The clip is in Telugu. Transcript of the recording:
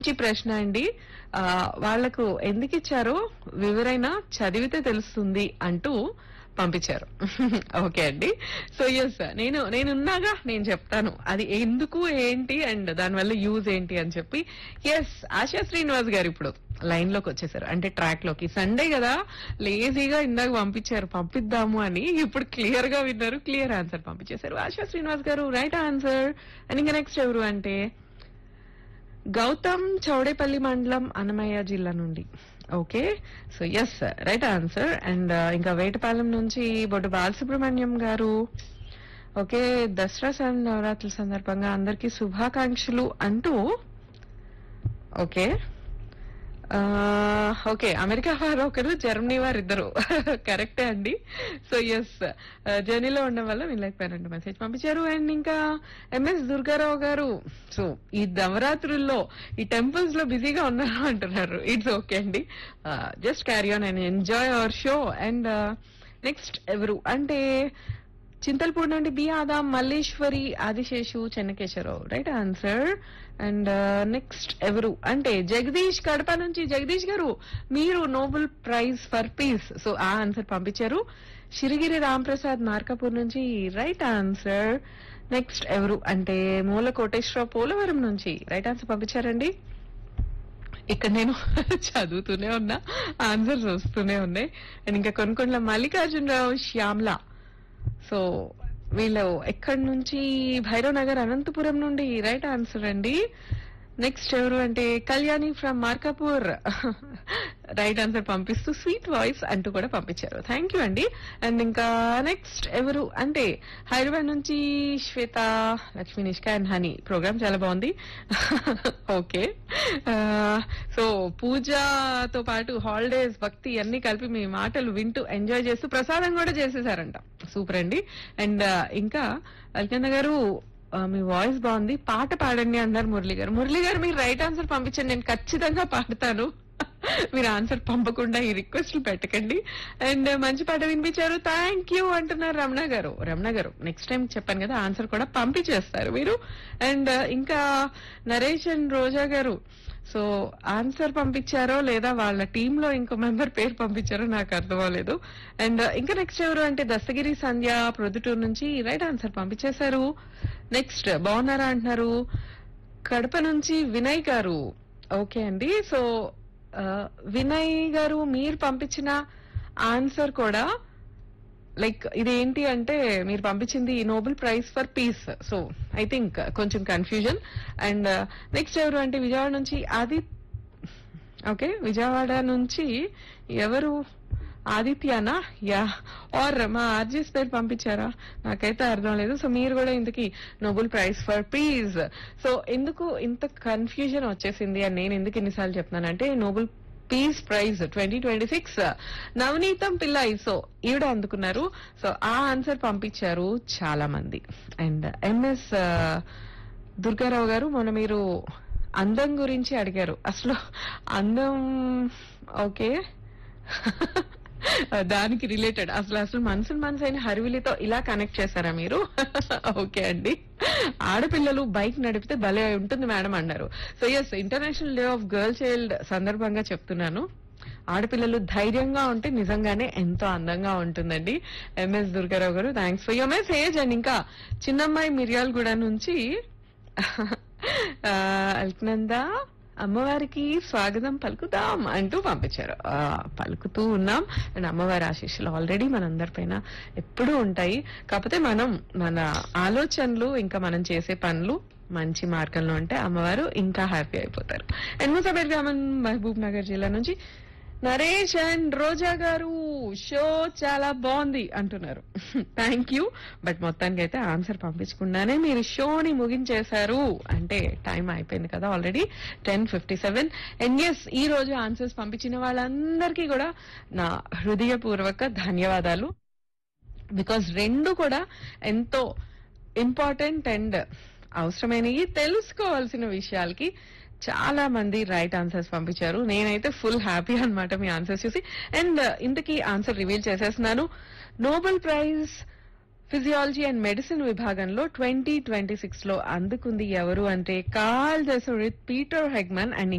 మంచి ప్రశ్న అండి ఆ, వాళ్లకు ఎందుకు ఇచ్చారో వివరైన చదివితే తెలుస్తుంది అంటూ పంపించారు ఓకే అండి సో ఎస్ నేను నేనున్నాగా నేను చెప్తాను అది ఎందుకు ఏంటి అండ్ దానివల్ల యూజ్ ఏంటి అని చెప్పి ఎస్ ఆశా శ్రీనివాస్ గారు ఇప్పుడు లైన్ లోకి వచ్చేసారు అంటే ట్రాక్ లోకి సండే కదా లేజీగా ఇందాక పంపించారు పంపిద్దాము అని ఇప్పుడు క్లియర్ గా విన్నారు క్లియర్ ఆన్సర్ పంపించేశారు ఆశా శ్రీనివాస్ గారు రైట్ ఆన్సర్ అండ్ ఇంకా నెక్స్ట్ ఎవరు అంటే గౌతమ్ చౌడేపల్లి మండలం అన్నమయ్య జిల్లా నుండి okay so yes right answer and ఇంకా వేటపాలెం నుంచి బొడ్డు బాలసుబ్రహ్మణ్యం గారు ఓకే దసరా సం- నవరాత్రుల సందర్భంగా అందరికీ శుభాకాంక్షలు అంటూ ఓకే ఆ, ఓకే అమెరికా వారు ఒకరు జర్మనీ వారు ఇద్దరు కరెక్టే అండి సో ఎస్ జర్నీలో ఉండడం వల్ల వినలేకపోయారండి మెసేజ్ పంపించారు అండ్ ఇంకా ఎంఎస్ దుర్గారావు గారు సో ఈ నవరాత్రుల్లో ఈ టెంపుల్స్ లో బిజీగా ఉన్నారు అంటున్నారు ఇట్స్ ఓకే అండి just carry on and enjoy our show and next ఎవరు అంటే చింతల్పూడి నుండి B Adam Malleswari Adiseshu Chennakeswararao right answer and next ఎవరు అంటే జగదీష్ కడప నుంచి జగదీష్ గారు మీరు Nobel prize for peace so uh answer పంపించారు షిరిగిరి రాంప్రసాద్ మార్కాపూర్ నుంచి రైట్ ఆన్సర్ నెక్స్ట్ ఎవరు అంటే మూల కోటేశ్వర పోలవరం నుంచి రైట్ ఆన్సర్ పంపించారండి ఇక్కడ నేను చదువుతూనే ఉన్నా ఆన్సర్స్ వస్తూనే ఉన్నాయి అండ్ ఇంకా కొన్ని కొన్ని మల్లికార్జునరావు శ్యామ్లా సో వీళ్ళు ఎక్కడి నుంచి భైరవ్ నగర్ అనంతపురం నుండి రైట్ ఆన్సర్ అండి నెక్స్ట్ ఎవరు అంటే Kalyani from Markapur right answer పంపిస్తూ స్వీట్ వాయిస్ అంటూ కూడా పంపించారు థ్యాంక్ యూ అండి అండ్ ఇంకా నెక్స్ట్ ఎవరు అంటే హైదరాబాద్ నుంచి Swetha Lakshmi Nishka and Honey program చాలా బాగుంది ఓకే సో పూజతో పాటు హాలిడేస్ భక్తి అన్ని కలిపి మీ మాటలు వింటూ ఎంజాయ్ చేస్తూ ప్రసాదం కూడా చేసేసారంట సూపర్ అండి అండ్ ఇంకా అల్కంద గారు ఆ, మీ వాయిస్ బాగుంది పాట పాడండి అన్నారు మురళి గారు మురళి గారు మీరు రైట్ ఆన్సర్ పంపించండి నేను ఖచ్చితంగా పాడతాను మీరు ఆన్సర్ పంపకుండా ఈ రిక్వెస్ట్లు పెట్టకండి అండ్ మంచి పాట వినిపించారు థ్యాంక్ యూ అంటున్నారు రమణ గారు రమణ గారు నెక్స్ట్ టైం చెప్పాను కదా ఆన్సర్ కూడా పంపించేస్తారు మీరు అండ్ ఇంకా నరేష్ అండ్ రోజా గారు సో ఆన్సర్ పంపించారో లేదా వాళ్ళ టీమ్ లో ఇంకో మెంబర్ పేరు పంపించారో నాకు అర్థం అవ్వలేదు అండ్ ఇంకా నెక్స్ట్ ఎవరు అంటే దస్తగిరి సంధ్య ప్రొద్దుటూరు నుంచి రైట్ ఆన్సర్ పంపించేశారు నెక్స్ట్ బాగున్నారా అంటున్నారు కడప నుంచి వినయ్ గారు ఓకే అండి సో ఆ, వినయ్ గారు మీరు పంపించిన ఆన్సర్ కూడా లైక్ ఇదేంటి అంటే మీరు పంపించింది Nobel prize for peace so I think కొంచెం కన్ఫ్యూజన్ అండ్ నెక్స్ట్ ఎవరు అంటే విజయవాడ నుంచి ఆది ఓకే విజయవాడ నుంచి ఎవరు ఆదిత్యనా యా ఆర్ మా ఆర్జీస్ పేరు పంపించారా నాకైతే అర్థం లేదు సో మీరు కూడా ఇంతకి Nobel prize for peace so ఎందుకు ఇంత కన్ఫ్యూజన్ వచ్చేసింది అని నేను ఎందుకు ఎన్నిసార్లు చెప్తున్నానంటే Nobel peace prize twenty twenty six Navaneetham Pillai so ఈవిడ అందుకున్నారు సో ఆ ఆన్సర్ పంపించారు చాలా మంది అండ్ ఎంఎస్ దుర్గారావు గారు మొన్న మీరు అందం గురించి అడిగారు అసలు అందం ఓకే దానికి రిలేటెడ్ అసలు అసలు మనసుని మనసు అయిన హరివిలితో ఇలా కనెక్ట్ చేశారా మీరు ఓకే అండి ఆడపిల్లలు బైక్ నడిపితే భలే ఉంటుంది మేడం అన్నారు so yes international day of girl child సందర్భంగా చెప్తున్నాను ఆడపిల్లలు ధైర్యంగా ఉంటే నిజంగానే ఎంతో అందంగా ఉంటుందండి ఎంఎస్ దుర్గారావు గారు thanks for your message and ఇంకా చిన్నమ్మాయి మిర్యాలగూడ నుంచి ఆ, అల్కనంద అమ్మవారికి స్వాగతం పలుకుతాం అంటూ పంపించారు ఆ, పలుకుతూ ఉన్నాం అండ్ అమ్మవారి ఆశీస్సులు ఆల్రెడీ మనందరిపైన ఎప్పుడూ ఉంటాయి కాకపోతే మనం మన ఆలోచనలు ఇంకా మనం చేసే పనులు మంచి మార్గంలో ఉంటే అమ్మవారు ఇంకా హ్యాపీ అయిపోతారు అండ్ ముసాబేర్ గ్రామం మహబూబ్ నగర్ జిల్లా నుంచి నరేష్ అండ్ రోజా గారు షో చాలా బాగుంది అంటున్నారు థ్యాంక్ యూ బట్ మొత్తానికి అయితే ఆన్సర్ పంపించకుండానే మీరు షోని ముగించేశారు అంటే టైం అయిపోయింది కదా already ten fifty seven and yes ఈ రోజు ఆన్సర్స్ పంపించిన వాళ్ళందరికీ కూడా నా హృదయపూర్వక ధన్యవాదాలు బికాస్ రెండు కూడా ఎంతో ఇంపార్టెంట్ అండ్ అవసరమైనవి తెలుసుకోవాల్సిన విషయాలకి చాలా మంది రైట్ ఆన్సర్స్ పంపించారు నేనైతే ఫుల్ హ్యాపీ అన్నమాట మీ ఆన్సర్స్ చూసి అండ్ ఇంతకీ ఆన్సర్ రివీల్ చేసేస్తున్నాను Nobel prize physiology and medicine విభాగంలో ట్వంటీ ట్వంటీ సిక్స్ లో అందుకుంది ఎవరు అంటే కార్ల్ జెసరిత్ పీటర్ హెగ్మన్ అండ్